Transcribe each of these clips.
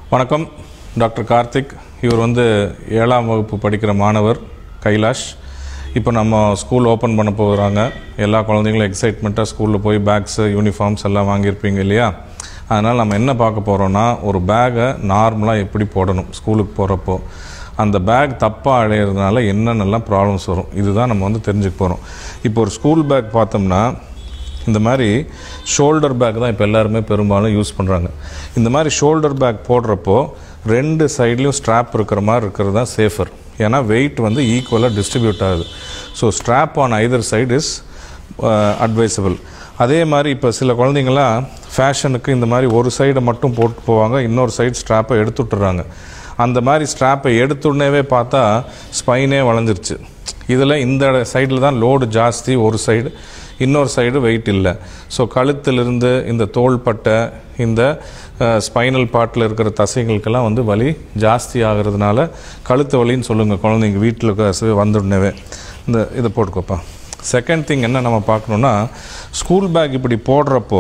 வணக்கம் டாக்டர் கார்த்திக் இவர் வந்து ஏழாம் வகுப்பு படிக்கிற மாணவர் கைலாஷ் இப்போ நம்ம ஸ்கூல் ஓப்பன் பண்ண போகிறாங்க எல்லா குழந்தைங்களும் எக்ஸைட்மெண்ட்டாக ஸ்கூலில் போய் பேக்ஸு யூனிஃபார்ம்ஸ் எல்லாம் வாங்கியிருப்பீங்க இல்லையா அதனால் நம்ம என்ன பார்க்க போகிறோன்னா ஒரு பேக்கை நார்மலாக எப்படி போடணும் ஸ்கூலுக்கு போகிறப்போ அந்த பேக் தப்பாக அடையிறதுனால என்னென்னலாம் ப்ராப்ளம்ஸ் வரும் இதுதான் நம்ம வந்து தெரிஞ்சுக்க போகிறோம் இப்போ ஒரு ஸ்கூல் பேக் பார்த்தோம்னா இந்த மாதிரி ஷோல்டர் பேக் தான் இப்போ எல்லாருமே பெரும்பாலும் யூஸ் பண்ணுறாங்க இந்த மாதிரி ஷோல்டர் பேக் போடுறப்போ ரெண்டு சைட்லேயும் ஸ்ட்ராப் இருக்கிற மாதிரி இருக்கிறது தான் சேஃபர் ஏன்னா வெயிட் வந்து ஈக்குவலாக டிஸ்ட்ரிபியூட் ஆகுது so strap on either side is advisable அதே மாதிரி இப்போ சில குழந்தைங்களாம் ஃபேஷனுக்கு இந்த மாதிரி ஒரு சைடை மட்டும் போட்டு போவாங்க இன்னொரு சைடு ஸ்ட்ராப்பை எடுத்து விட்டுறாங்க அந்த மாதிரி ஸ்ட்ராப்பை எடுத்துடனேவே பார்த்தா ஸ்பைனே வளைஞ்சிருச்சு இதில் இந்த சைடில் தான் லோடு ஜாஸ்தி ஒரு சைடு இன்னொரு சைடு வெயிட் இல்லை ஸோ கழுத்திலிருந்து இந்த தோள்பட்டை இந்த ஸ்பைனல் பார்ட்டில் இருக்கிற தசைகளுக்கெல்லாம் வந்து வலி ஜாஸ்தி ஆகிறதுனால கழுத்து வலின்னு சொல்லுங்கள் குழந்தைங்க வீட்டில் வந்துடனேவே இந்த இதை போட்டுக்கோப்பா செகண்ட் திங் என்ன நம்ம பார்க்கணுன்னா ஸ்கூல் பேக் இப்படி போடுறப்போ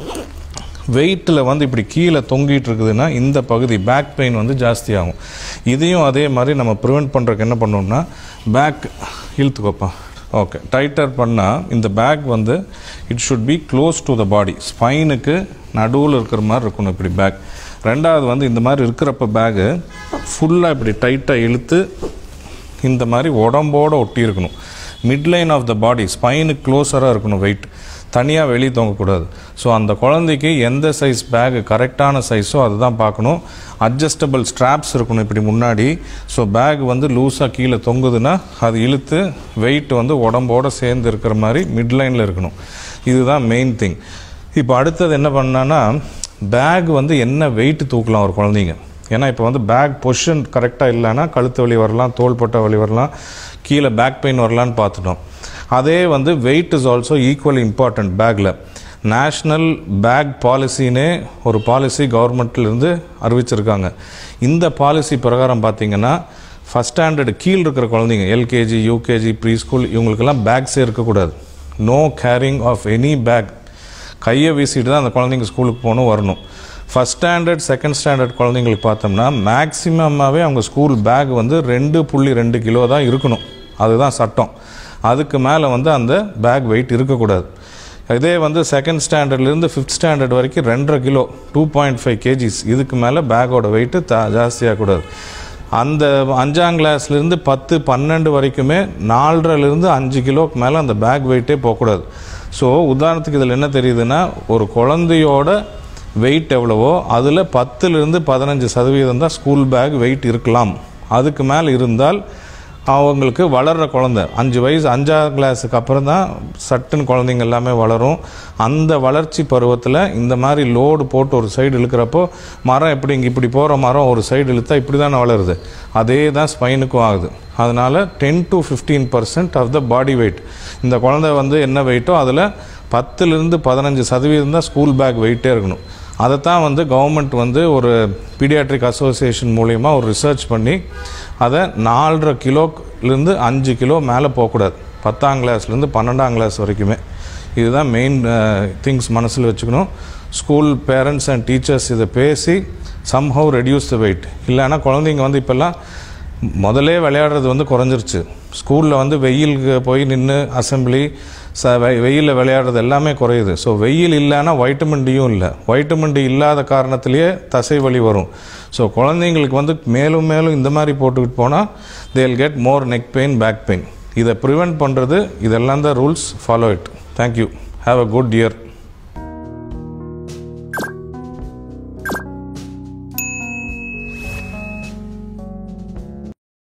வெயிட்டில் வந்து இப்படி கீழே தொங்கிட்டு இருக்குதுன்னா இந்த பகுதி பேக் பெயின் வந்து ஜாஸ்தி ஆகும் இதையும் அதே மாதிரி நம்ம ப்ரிவெண்ட் பண்ணுறதுக்கு என்ன பண்ணோம்னா பேக் இழுத்துக்கோப்பா ஓகே டைட்டர் பண்ணால் இந்த பேக் வந்து it should be close to the body ஸ்பைனுக்கு நடுவில் இருக்கிற மாதிரி இருக்கணும் இப்படி பேக் ரெண்டாவது வந்து இந்த மாதிரி இருக்கிறப்ப பேகு ஃபுல்லாக இப்படி டைட்டாக இழுத்து இந்த மாதிரி உடம்போடு ஒட்டி இருக்கணும் மிட்லைன் ஆஃப் த பாடி ஸ்பைனுக்கு க்ளோஸராக இருக்கணும் வெயிட் தனியாக வெளியே தொங்கக்கூடாது ஸோ அந்த குழந்தைக்கு எந்த சைஸ் பேகு கரெக்டான சைஸோ அதுதான் பார்க்கணும் அட்ஜஸ்டபிள் ஸ்ட்ராப்ஸ் இருக்கணும் இப்படி முன்னாடி ஸோ பேக் வந்து லூஸாக கீழே தொங்குதுன்னா அது இழுத்து வெயிட் வந்து உடம்போடு சேர்ந்து இருக்கிற மாதிரி மிட்லைனில் இருக்கணும் இதுதான் மெயின் திங் இப்போ அடுத்தது என்ன பண்ணான்னா பேக் வந்து என்ன வெயிட் தூக்கலாம் ஒரு குழந்தைங்க ஏன்னா இப்போ வந்து பேக் பொசிஷன் கரெக்டாக இல்லைன்னா கழுத்து வலி வரலாம் தோள்பட்டை வலி வரலாம் கீழே பேக் பெயின் வரலான்னு பார்த்துட்டோம் அதே வந்து weight is also equal important பேக்கில் நேஷ்னல் பேக் பாலிசின்னே ஒரு பாலிசி கவர்மெண்ட்லேருந்து அறிவிச்சிருக்காங்க இந்த பாலிசி பிரகாரம் பார்த்தீங்கன்னா ஃபஸ்ட் ஸ்டாண்டர்டு கீழ் இருக்கிற குழந்தைங்க எல்கேஜி யூகேஜி ப்ரீ ஸ்கூல் இவங்களுக்கெல்லாம் பேக்ஸே இருக்கக்கூடாது no carrying of any bag கையை வீசிட்டு தான் அந்த குழந்தைங்க ஸ்கூலுக்கு போகணும் வரணும் ஃபஸ்ட் ஸ்டாண்டர்ட் செகண்ட் ஸ்டாண்டர்ட் குழந்தைங்களுக்கு பார்த்தோம்னா மேக்ஸிமமாகவே அவங்க ஸ்கூல் பேக் வந்து ரெண்டு புள்ளி ரெண்டு கிலோ தான் இருக்கணும் அதுதான் சட்டம் அதுக்கு மேலே வந்து அந்த பேக் வெயிட் இருக்கக்கூடாது இதே வந்து செகண்ட் ஸ்டாண்டர்ட்லேருந்து ஃபிஃப்த் ஸ்டாண்டர்ட் வரைக்கும் ரெண்டரை kilo two point five KGs இதுக்கு மேலே பேக்கோட வெயிட்டு த ஜாஸ்தியாகக்கூடாது அந்த அஞ்சாம் கிளாஸ்லேருந்து பத்து பன்னெண்டு வரைக்குமே நாலரைலேருந்து அஞ்சு கிலோக்கு மேலே அந்த பேக் வெயிட்டே போகக்கூடாது ஸோ உதாரணத்துக்கு இதில் என்ன தெரியுதுன்னா ஒரு குழந்தையோட வெயிட் எவ்வளவோ அதில் பத்துலேருந்து பதினஞ்சு சதவீதம் தான் ஸ்கூல் பேக் வெயிட் இருக்கலாம் அதுக்கு மேலே இருந்தால் அவங்களுக்கு வளர்கிற குழந்த அஞ்சு வயசு அஞ்சாவது கிளாஸுக்கு அப்புறம் தான் சட்டுன்னு குழந்தைங்க எல்லாமே வளரும் அந்த வளர்ச்சி பருவத்தில் இந்த மாதிரி லோடு போட்டு ஒரு சைடு இழுக்கிறப்போ மரம் எப்படி இங்கே இப்படி போகிற மரம் ஒரு சைடு இழுத்தா இப்படி தானே வளருது அதே தான் ஸ்பைனுக்கும் ஆகுது அதனால் ten to fifteen percent of the body weight இந்த குழந்தை வந்து என்ன வெயிட்டோ அதில் பத்துலேருந்து பதினஞ்சு சதவீதம் தான் ஸ்கூல் பேக் வெயிட்டே இருக்கணும் அதைத்தான் வந்து கவர்மெண்ட் வந்து ஒரு பீடியாட்ரிக் அசோசியேஷன் மூலயமா ஒரு ரிசர்ச் பண்ணி அதை நாலரை கிலோலேருந்து அஞ்சு கிலோ மேலே போகக்கூடாது பத்தாம் கிளாஸ்லேருந்து பன்னெண்டாம் கிளாஸ் வரைக்குமே இதுதான் மெயின் திங்ஸ் மனசில் வச்சுக்கணும் ஸ்கூல் பேரண்ட்ஸ் அண்ட் டீச்சர்ஸ் இதை பேசி சம்ஹவ் ரெடியூஸ் த வெயிட் இல்லைன்னா குழந்தைங்க வந்து இப்போல்லாம் முதலே விளையாடுறது வந்து குறைஞ்சிருச்சு ஸ்கூலில் வந்து வெயிலுக்கு போய் நின்று அசம்பிளி ச வெயிலில் விளையாடுறது எல்லாமே குறையுது ஸோ வெயில் இல்லைன்னா வைட்டமின் டியும் இல்லை வைட்டமின் டி இல்லாத காரணத்திலேயே தசை வலி வரும் ஸோ குழந்தைங்களுக்கு வந்து மேலும் மேலும் இந்த மாதிரி போட்டுக்கிட்டு போனால் they get more neck pain back pain இதை ப்ரிவெண்ட் பண்ணுறது இதெல்லாம் தான் rules follow it thank you have a good year